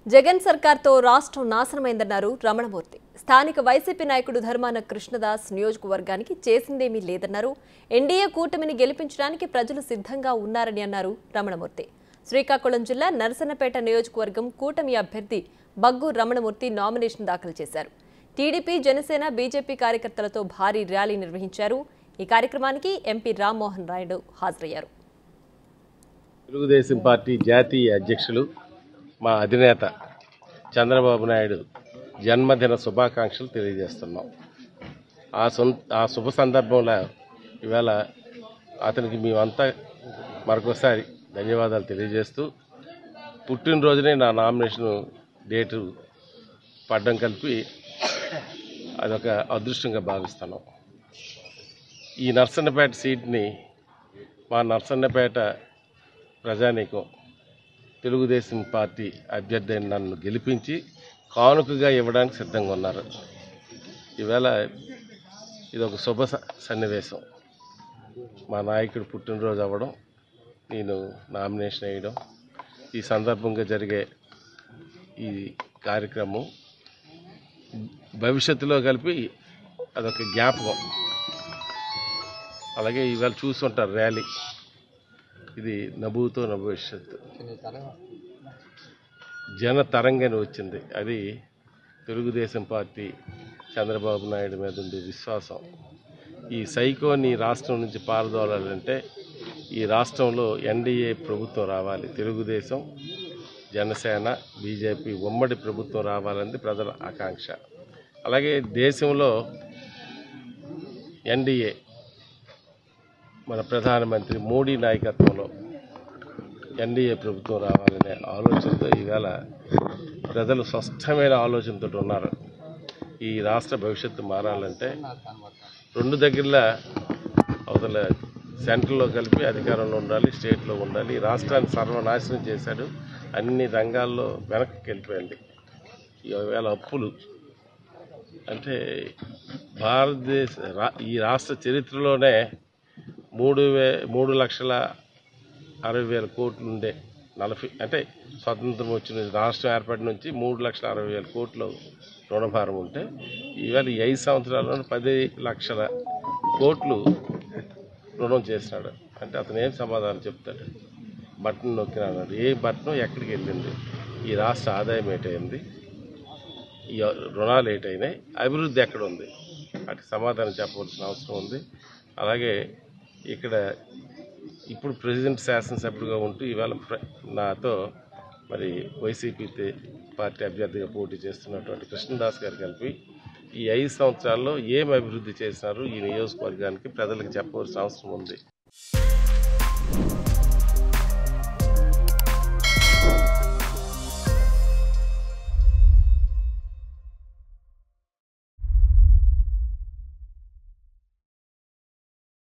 జగన్ సర్కార్తో రాష్ట్రం నాశనమైందన్నారు రమణమూర్తి స్థానిక వైసీపీ నాయకుడు ధర్మాన కృష్ణదాస్ నియోజకవర్గానికి చేసిందేమీ లేదన్నారు ఎన్డీఏ కూటమిని గెలిపించడానికి ప్రజలు సిద్ధంగా ఉన్నారని అన్నారు రమణమూర్తి శ్రీకాకుళం జిల్లా నరసన్నపేట నియోజకవర్గం కూటమి అభ్యర్థి బగ్గు రమణమూర్తి నామినేషన్ దాఖలు చేశారు టీడీపీ జనసేన బీజేపీ కార్యకర్తలతో భారీ ర్యాలీ నిర్వహించారు ఈ కార్యక్రమానికి ఎంపీ రామ్మోహన్ రాయుడు హాజరయ్యారు తెలుగుదేశం పార్టీ జాతీయ అధ్యక్షులు మా అధినేత చంద్రబాబు నాయుడు జన్మదిన శుభాకాంక్షలు తెలియజేస్తున్నాం ఆ సొంత ఆ శుభ సందర్భంలో ఇవాళ అతనికి మేమంతా మరొకసారి ధన్యవాదాలు తెలియజేస్తూ పుట్టినరోజునే నా నామినేషన్ డేటు పడ్డం కలిపి అదొక అదృష్టంగా భావిస్తున్నాం ఈ నర్సన్నపేట సీట్ని మా నర్సన్నపేట ప్రజానీకం తెలుగుదేశం పార్టీ అభ్యర్థి అయిన నన్ను గెలిపించి కానుకగా ఇవ్వడానికి సిద్ధంగా ఉన్నారు ఈవేళ ఇది ఒక శుభ స- సన్నివేశం మా నాయకుడు పుట్టినరోజు అవ్వడం నేను నామినేషన్ వేయడం ఈ సందర్భంగా జరిగే ఈ కార్యక్రమం భవిష్యత్తులో కలిపి అదొక జ్ఞాపకం అలాగే ఇవాళ చూస్తుంటారు ర్యాలీ ఇది నభూతో నభవిష్యత్తు జన తరంగని వచ్చింది అది తెలుగుదేశం పార్టీ చంద్రబాబు నాయుడు మీద ఉండే విశ్వాసం ఈ సైకోని రాష్ట్రం నుంచి పారదోలాలంటే ఈ రాష్ట్రంలో ఎన్డీఏ ప్రభుత్వం రావాలి తెలుగుదేశం జనసేన బీజేపీ ఉమ్మడి ప్రభుత్వం రావాలన్నది ప్రజల ఆకాంక్ష అలాగే దేశంలో ఎన్డీఏ మన ప్రధానమంత్రి మోడీ నాయకత్వంలో ఎన్డీఏ ప్రభుత్వం రావాలనే ఆలోచనతో ఈవేళ ప్రజలు స్పష్టమైన ఆలోచనతో ఉన్నారు ఈ రాష్ట్ర భవిష్యత్తు మారాలంటే రెండు దగ్గరలా అవతల సెంట్రల్లో కలిపి అధికారంలో ఉండాలి స్టేట్లో ఉండాలి ఈ రాష్ట్రాన్ని సర్వనాశనం చేశాడు అన్ని రంగాల్లో వెనక్కి వెళ్ళిపోయింది ఈవేళ అప్పులు అంటే భారతదేశ రా- ఈ రాష్ట్ర చరిత్రలోనే మూడు వే మూడు లక్షల అరవై వేల కోట్లు ఉండే నలభై అంటే స్వతంత్రం వచ్చిన రాష్ట్రం ఏర్పడిన నుంచి మూడు లక్షల అరవై వేల కోట్లు రుణభారం ఉంటే ఈవేళ ఈ ఐదు సంవత్సరాల్లో పది లక్షల కోట్లు రుణం చేసినాడు అంటే అతను ఏం సమాధానం చెప్తాడు బటన్ నొక్కినాడు ఏ బటన్ ఎక్కడికి వెళ్ళింది ఈ రాష్ట్ర ఆదాయం ఏటైంది ఈ రుణాలు ఏటైనాయి అభివృద్ధి ఎక్కడ ఉంది వాటికి సమాధానం చెప్పవలసిన అవసరం ఉంది అలాగే ఇక్కడ ఇప్పుడు ప్రెసిడెంట్ శాసనసభ్యుడిగా ఉంటూ ఈవేళ ప్ర- నాతో మరి వైసీపీ తే- పార్టీ అభ్యర్థిగా పోటీ చేస్తున్నటువంటి కృష్ణదాస్ గారు కలిపి ఈ ఐదు సంవత్సరాల్లో ఏం అభివృద్ధి చేసినారు ఈ నియోజకవర్గానికి ప్రజలకు చెప్పవలసిన అవసరం ఉంది